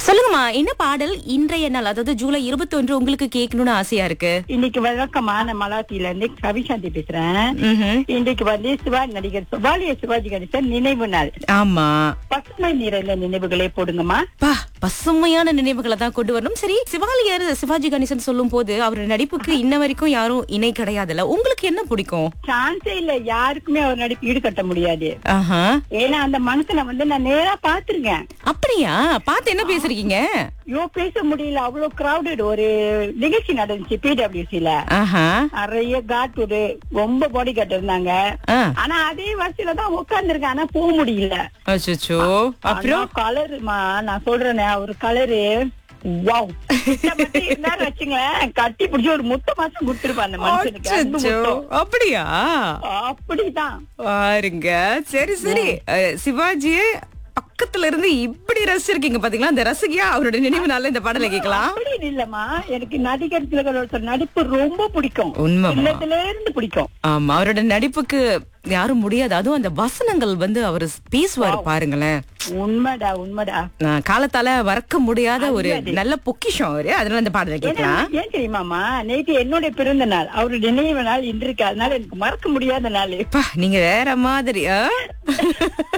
சொல்லுங்கம்மா என்ன பாடல் இன்றைய நாள் அதாவது ஜூலை இருபத்தி ஒன்று உங்களுக்கு கேட்கணும்னு ஆசையா இருக்கு இன்னைக்கு வழக்கமான மலாத்தில இருந்து கவிசாந்தி பேசுறேன் ம்ஹும். இன்னைக்கு வந்து சிவாஜி நடிகர் சிவாலிய சிவாஜி கணேசன் நினைவு நாள் ஆமா பசுமை நிறைந்த நினைவுகளே போடுங்கம்மா பா பசுமையான நினைவுகளை தான் கொண்டு வரணும் சரி சிவாலியர் சிவாஜி கணேசன் சொல்லும் போது அவர் நடிப்புக்கு இன்ன வரைக்கும் யாரும் இணை கிடையாதுல்ல உங்களுக்கு என்ன பிடிக்கும் சான்ஸே இல்ல யாருக்குமே அவர் நடிப்பு ஈடுகட்ட முடியாது ஆஹா ஏன்னா அந்த மனுஷனை வந்து நான் நேரா பாத்திருக்கேன் அப்படியா பார்த்து என்ன பேசுறீங்க ஐயோ பேச முடியல அவ்வளவு கிரௌடட் ஒரு நிகழ்ச்சி நடந்துச்சு பிடபிள்யூசில ஆஹா நிறைய காட் ஒரு ரொம்ப பாடி காட் இருந்தாங்க ஆ. ஆனா அதே வரிசையில தான் உட்கார்ந்துருக்கேன் ஆனா போக முடியல அச்சோ அப்புறம் கலருமா நான் சொல்றேனே அவர் கலரு வாவ் இருந்தாரு வச்சுங்களேன் கட்டி பிடிச்சி ஒரு முட்டை மாசம் கொடுத்துருப்பான் அந்த மனுஷனுக்கு அன்பு அச்சச்சோ, முத்தம். அப்படியா அப்படிதான் பாருங்க சரி சரி அஹ், சிவாஜிய பக்கத்துல இருந்து இப்படி ரசிச்சிருக்கீங்க பாத்தீங்களா அந்த ரசிகையா அவரோட நினைவுனால இந்த பாடலை கேட்கலாம் அப்படி இல்லம்மா எனக்கு நடிகர் திலகரோட நடிப்பு ரொம்ப பிடிக்கும் உண்மைமா. சின்னதுல இருந்து பிடிக்கும் ஆமா அவரோட நடிப்புக்கு யாரும் முடியாது அதுவும் அந்த வசனங்கள் வந்து அவர் பேசுவாரு பாருங்களேன் உண்மைடா உண்மைடா நான் காலத்தால மறக்க முடியாத ஒரு நல்ல பொக்கிஷம் அவரு அதனால இந்த பாடலை ஏன்னா, கேட்கலாம் ஏன் தெரியுமாமா நேற்று என்னுடைய பிறந்த நாள் அவருடைய நினைவு நாள் இன்று இருக்கு அதனால எனக்கு மறக்க முடியாத நாள் அப்பா, நீங்க வேற மாதிரி ஆ?